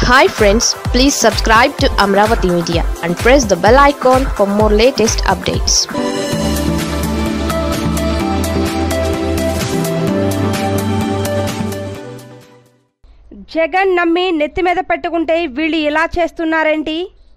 hi friends please subscribe to Amaravati media and press the bell icon for more latest updates Jagan నమ్మి నెత్తి మీద పెట్టుకుంటే వీళ్ళు ఇలా చేస్తున్నారేంటి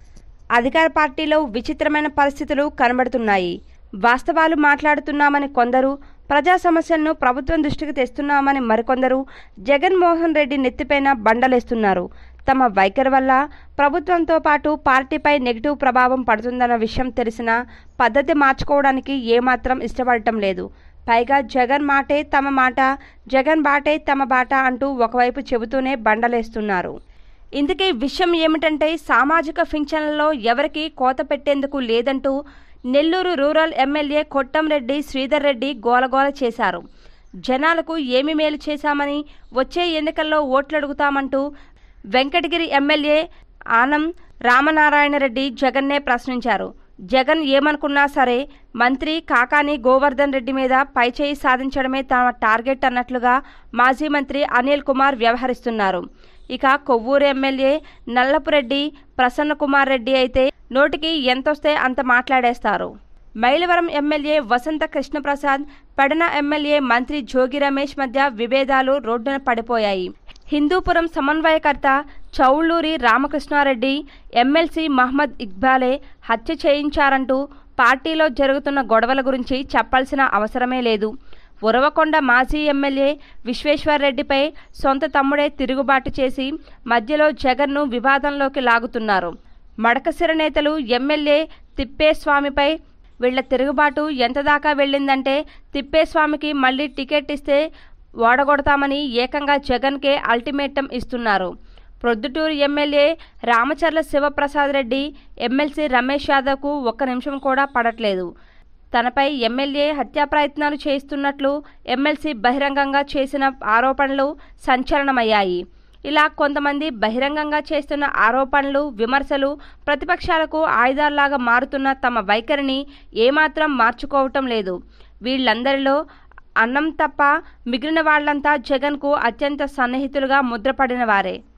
అధికార పార్టీలో విచిత్రమైన పరిస్థితులు కనబడుతున్నాయి వాస్తవాలు మాట్లాడుతున్నామని కొందరు ప్రజా సమస్యలను ప్రభుత్వం దృష్టికి తెస్తున్నామని మరికొందరు జగన్మోహన్ రెడ్డి నెత్తిపైన బండలేస్తున్నారు తమ వైఖరి వల్ల ప్రభుత్వంతో పాటు పార్టీపై నెగిటివ్ ప్రభావం పడుతుందన్న విషయం తెలిసినా పద్ధతి మార్చుకోవడానికి ఏమాత్రం ఇష్టపడటం లేదు పైగా జగన్ మాటే తమ మాట జగన్ బాటే తమ బాట అంటూ ఒకవైపు చెబుతూనే బండలేస్తున్నారు ఇందుకే విషయం ఏమిటంటే సామాజిక పింఛన్లలో ఎవరికి కోత పెట్టేందుకు లేదంటూ నెల్లూరు రూరల్ ఎమ్మెల్యే కొట్టంరెడ్డి శ్రీధర్ రెడ్డి గోలగోల చేశారు జనాలకు ఏమి మేలు చేశామని వచ్చే ఎన్నికల్లో ఓట్లు అడుగుతామంటూ వెంకటగిరి ఎమ్మెల్యే ఆనం రామనారాయణ రెడ్డి జగన్నే ప్రశ్నించారు జగన్ ఏమనుకున్నా సరే మంత్రి కాకాని గోవర్ధన్ రెడ్డి మీద పైచేయి సాధించడమే తమ టార్గెట్ అన్నట్లుగా మాజీ మంత్రి అనిల్ కుమార్ వ్యవహరిస్తున్నారు ఇక కొవ్వూరు ఎమ్మెల్యే నల్లపురెడ్డి ప్రసన్న కుమార్ రెడ్డి అయితే నోటికి ఎంతొస్తే అంత మాట్లాడేస్తారు మైలవరం ఎమ్మెల్యే వసంత కృష్ణప్రసాద్ పెడన ఎమ్మెల్యే మంత్రి జోగి రమేష్ మధ్య విభేదాలు రోడ్డున పడిపోయాయి హిందూపురం సమన్వయకర్త చౌళ్ళూరి రామకృష్ణారెడ్డి ఎమ్మెల్సీ మహమ్మద్ ఇక్బాలే హత్య చేయించారంటూ పార్టీలో జరుగుతున్న గొడవల గురించి చెప్పాల్సిన అవసరమే లేదు ఉరవకొండ మాజీ ఎమ్మెల్యే విశ్వేశ్వర్రెడ్డిపై సొంత తమ్ముడే తిరుగుబాటు చేసి మధ్యలో జగన్ను వివాదంలోకి లాగుతున్నారు మడకసిర నేతలు ఎమ్మెల్యే తిప్పేస్వామిపై వీళ్ల తిరుగుబాటు ఎంత దాకా వెళ్ళిందంటే తిప్పేస్వామికి మళ్ళీ టికెట్ ఇస్తే ఓడగొడతామని ఏకంగా జగన్కే అల్టిమేటం ఇస్తున్నారు ప్రొద్దుటూరు ఎమ్మెల్యే రామచర్ల శివప్రసాద్ రెడ్డి ఎమ్మెల్సీ రమేష్ యాదవ్కు ఒక్క నిమిషం కూడా పడట్లేదు తనపై ఎమ్మెల్యే హత్యా ప్రయత్నాలు చేస్తున్నట్లు ఎమ్మెల్సీ బహిరంగంగా చేసిన ఆరోపణలు సంచలనమయ్యాయి ఇలా కొంతమంది బహిరంగంగా చేస్తున్న ఆరోపణలు విమర్శలు ప్రతిపక్షాలకు ఆయుధాల్లాగా మారుతున్న తమ వైఖరిని ఏమాత్రం మార్చుకోవటం లేదు వీళ్ళందరిలో అన్నం తప్ప మిగిలిన వాళ్ళంతా జగన్కు అత్యంత సన్నిహితులుగా ముద్రపడిన వారే